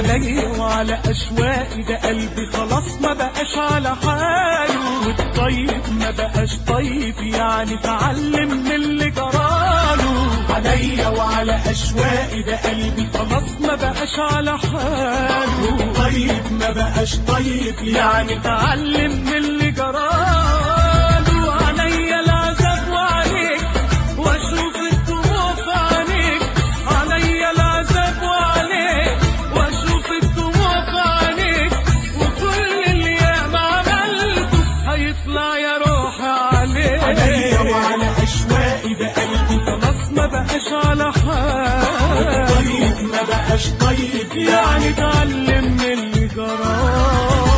عليا وعلى اشواقي ده قلبي خلاص ما بقاش على حاله والطيب ما بقاش طيب يعني اتعلم من اللي جراله عليا وعلى اشواقي ده قلبي خلاص ما بقاش على حاله طيب ما بقاش طيب يعني اتعلم من اللي جراله عليا العذاب وعليك واشوف الدموع في عينيك عليا العذاب وعليك واشوف الدموع في عينيك وكل اللي ياما عملته هيطلع يا روحي عليك عليا وعلى اشواقي ده قلبي خلاص ما بقاش على حال طيب ما بقاش طيب يعني اتعلم من اللي جراله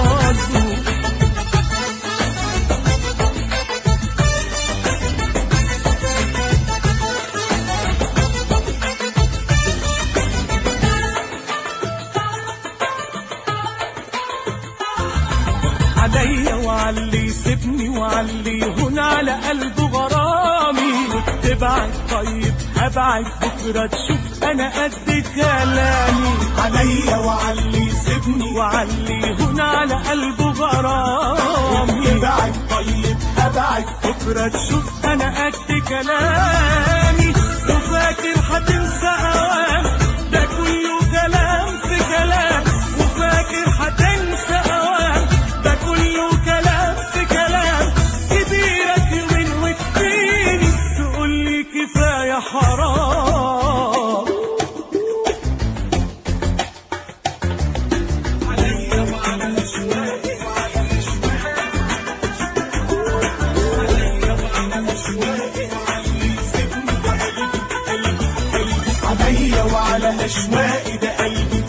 عليا وعلي يسيبني وعلي يهون على قلبه غرامي وتبعد طيب هبعد بكرة تشوف أنا قد كلامي عليا وعلي يسيبني وعلي يهون على قلبه غرامي تبعد طيب هبعد بكرة تشوف أنا قد كلامي وفاكر هتنسى أوام ده كله كلام في كلام وفاكر هتنسى أوام ده كله كلام في كلام كبيرك يومين وكفيني تقول لي كفاية حرام عليا وعلى أشواقي وعلى عليا وعلى أشواقي وعلى يسيبني ده قلبي قلبي قلبي عليا وعلى أشواقي ده قلبي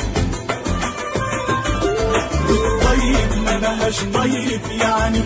طيب ما بقاش طيب يعني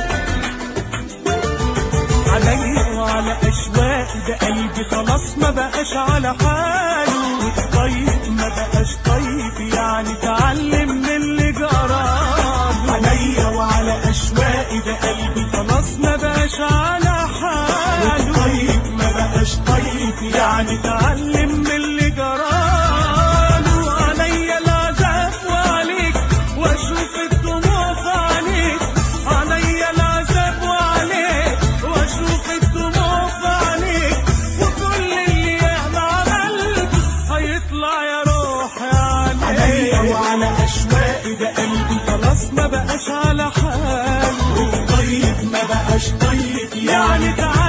عليا وعلى أشواقي ده قلبي خلاص ما بقاش على حاله طيب ما بقاش طيب يعني اتعلم من اللي جراله عليا وعلى أشواقي ده قلبي خلاص ما بقاش على حاله طيب ما بقاش طيب يعني اتعلم من اللي جراله عليا العذاب وعليك واشوف الدموع في عينيك عليا العذاب وعليك واشوف الدموع في عينيك وكل اللي ياما عملته هيطلع يا روحي عليا وعلى اشواقي ده قلبي خلاص ما بقاش على حاله طيب ما بقاش طيب يعني تعال